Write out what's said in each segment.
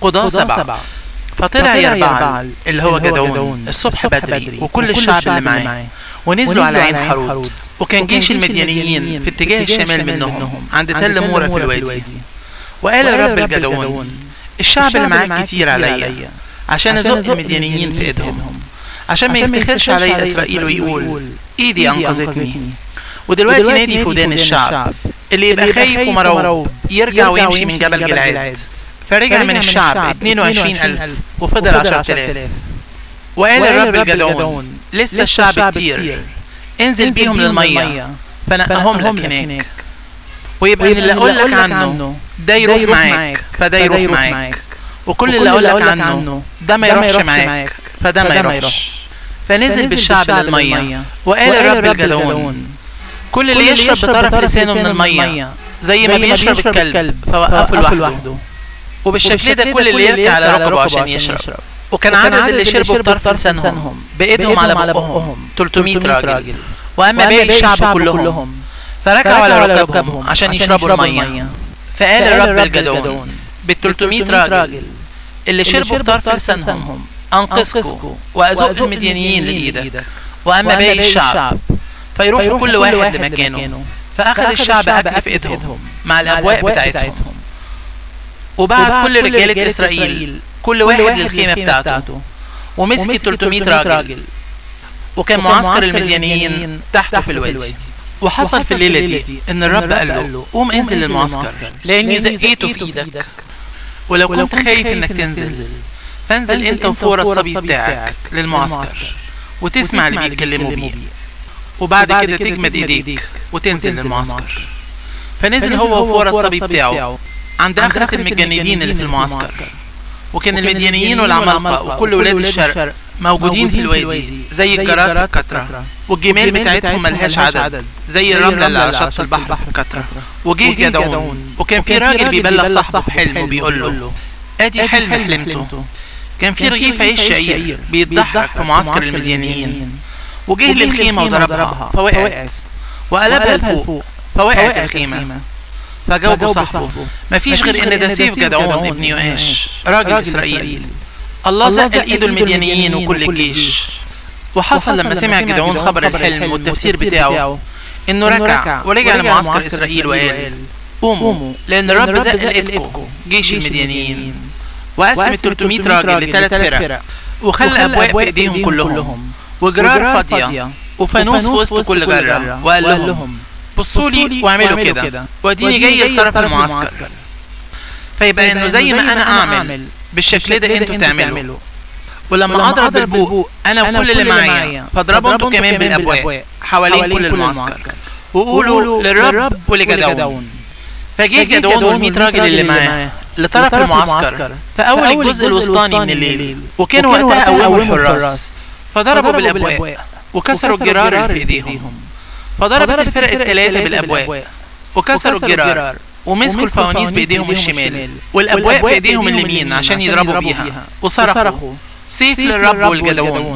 قضاة سبعة فطلع يربعل اللي هو جدعون الصبح بدري وكل الشعب اللي معاه ونزلوا على عين حرود وكان جيش المديانيين في اتجاه الشمال منهم عند تل مورا في الوادي وقال الرب الجدعون الشعب اللي معاك كتير عليا عشان ازق المديانيين في ايدهم عشان ما يفتخرش عليا اسرائيل ويقول ايدي انقذتني ودلوقتي نادي في ودان الشعب اللي يبقى خايف ومرعوب يرجع ويمشي من جبل جلعاد فرجع من الشعب 22000 وفضل 10000 وقال الرب الجدعون لسه الشعب كتير انزل بيهم للمية فنقهم لك هناك ويبقى اللي اقول لك عنه ده يروح معاك فده يروح معاك وكل اللي اقول لك عنه ده ما يروحش معاك فده ما يروحش فنزل بالشعب للمية وقال الرب الجدعون كل اللي يشرب بطرف لسانه من المية زي ما بيشرب الكلب فوقفه لوحده وبالشكل ده كل اللي يركع على ركبه عشان يشرب وكان عدد اللي شربوا بطرف لسانهم بايدهم على بقهم 300 راجل واما باقي الشعب كلهم فركعوا على ركبهم عشان يشربوا الميه فقال الرب الجدعون بال 300 راجل اللي شربوا بطرف لسانهم انقذكم وازق المديانيين لايدك واما باقي الشعب فيروحوا كل واحد لمكانه فاخذ الشعب اكل في ايدهم مع الابواق بتاعتهم وبعت كل رجالة إسرائيل كل واحد للخيمة بتاعته ومسك 300 راجل وكان معسكر المديانيين تحته في الوادي وحصل في الليلة دي إن الرب قال له قوم انزل للمعسكر لأني زقيته في إيدك ولو كنت خايف إنك تنزل فانزل أنت وفور الصبي بتاعك للمعسكر وتسمع اللي بيتكلموا بيه وبعد كده تجمد إيديك وتنزل للمعسكر فنزل هو وفور الصبي بتاعه عند آخرة المجندين اللي في المعسكر وكان المديانيين والعمالقة وكل ولاد الشرق موجودين في الوادي زي الجراد في كترة والجمال بتاعتهم ملهاش عدد زي الرملة اللي على شط البحر في كترة وجه جدعون وكان في راجل بيبلغ صاحبه بحلم وبيقول له ادي حلم حلمته كان في رغيف عيش شعير بيتضحك في معسكر المديانيين وجه للخيمة وضربها فوقعت وقلبها لفوق فوقعت الخيمة فجاوبه صاحبه مفيش غير ان ده سيف جدعون ابن يؤاش راجل اسرائيل الله زق ايده المديانيين وكل الجيش وحصل لما سمع جدعون خبر الحلم والتفسير بتاعه انه ركع ورجع لمعسكر اسرائيل وقال قوموا لان الرب زق لقيتكم جيش المديانيين وقسم ال 300 راجل لثلاث فرق وخلى ابواب في ايديهم كلهم وجرار فاضيه وفانوس في وسط كل جره وقال لهم بصوا لي واعملوا كده واديني جاي لطرف المعسكر فيبقى انه زي ما انا اعمل بالشكل ده انتوا تعملوا ولما اضرب بالبوق انا وكل اللي معايا فاضربوا انتوا كمان بالابواب حوالين كل المعسكر وقولوا للرب ولجدعون فجه جدعون وال راجل اللي معاه لطرف المعسكر في اول الجزء الوسطاني من الليل وكانوا وقتها قوموا الحراس فضربوا بالابواب وكسروا الجرار اللي في ايديهم فضربت الفرق الثلاثة بالأبواب وكسروا الجرار ومسكوا الفوانيس بإيديهم الشمال والأبواب بإيديهم اليمين عشان يضربوا بيها وصرخوا سيف للرب والجدعون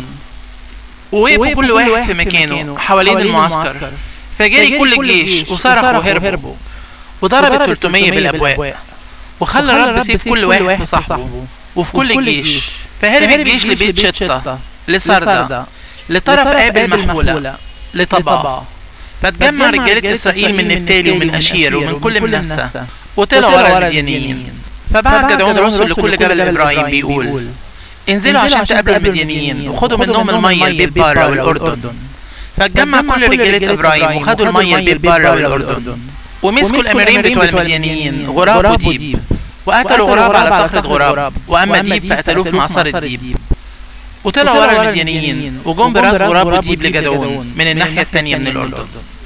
ووقفوا كل واحد في مكانه حوالين المعسكر فجري كل الجيش وصرخوا هربوا وضرب ال 300 بالأبواب وخلى الرب سيف كل واحد في صاحبه وفي كل الجيش فهرب الجيش لبيت شطة لسردة لطرف آبل محمولة لطبع فتجمع رجالة إسرائيل من نفتالي ومن أشير ومن كل منسى وطلعوا ورا المديانيين فبعت جدعون رسل لكل جبل إبراهيم بيقول انزلوا عشان تقابلوا المديانيين وخدوا منهم المية البيت بارة والأردن فاتجمع كل رجالة إبراهيم وخدوا المية البيت بارة والأردن ومسكوا الأميرين بتوع المديانيين غراب وديب وقتلوا غراب على صخرة غراب وأما ديب فقتلوه في معصرة ديب وطلعوا ورا المديانيين وجم براس غراب وديب لجدعون من الناحية التانية من الأردن